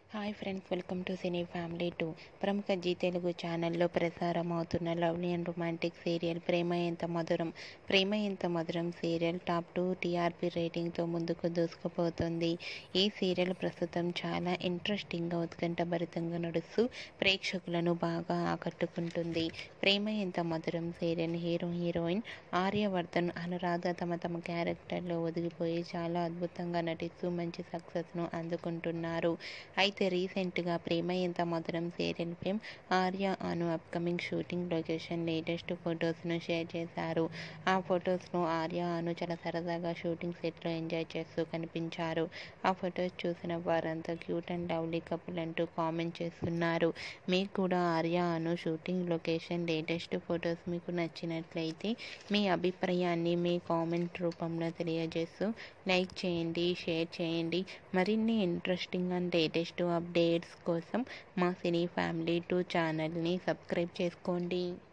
hi friends welcome to cine family two ప్రముఖ జీ తెలుగు ఛానల్లో ప్రసారం అవుతున్న lovely and romantic serial Prema Entha Madhuram Prema Entha Madhuram serial top two TRP రేటింగ్తో ముందుకు దూసుకుపోతుంది ఈ సీరియల్ ప్రస్తుతం చాలా ఇంట్రెస్టింగ్గా ఉత్కంఠభరితంగా నడుస్తూ ప్రేక్షకులను బాగా ఆకట్టుకుంటుంది Prema Entha Madhuram serial hero heroine Aryavardhan Anuradha తమ తమ క్యారెక్టర్లో ఒదిగిపోయి చాలా అద్భుతంగా నటిస్తూ మంచి సక్సెస్ను అందుకుంటున్నారు అయితే రీసెంట్గా Prema Entha Madhuram serial fame Arya Anu upcoming shooting location latest ఫొటోస్ను షేర్ చేశారు ఆ ఫొటోస్ను ఆర్య అను చాలా సరదాగా షూటింగ్ సెట్లో ఎంజాయ్ చేస్తూ కనిపించారు ఆ ఫొటోస్ చూసిన వారంతా క్యూట్ అండ్ లవ్లీ కపుల్ అంటూ కామెంట్ చేస్తున్నారు మీకు కూడా Arya Anu shooting location latest photos మీకు నచ్చినట్లయితే మీ అభిప్రాయాన్ని మీ కామెంట్ రూపంలో తెలియజేస్తూ లైక్ చేయండి షేర్ చేయండి మరిన్ని ఇంట్రెస్టింగ్ అండ్ లేటెస్ట్ అప్డేట్స్ కోసం మా సినీ ఫ్యామిలీ టూ ఛానల్ని సబ్స్క్రైబ్ చేసుకోండి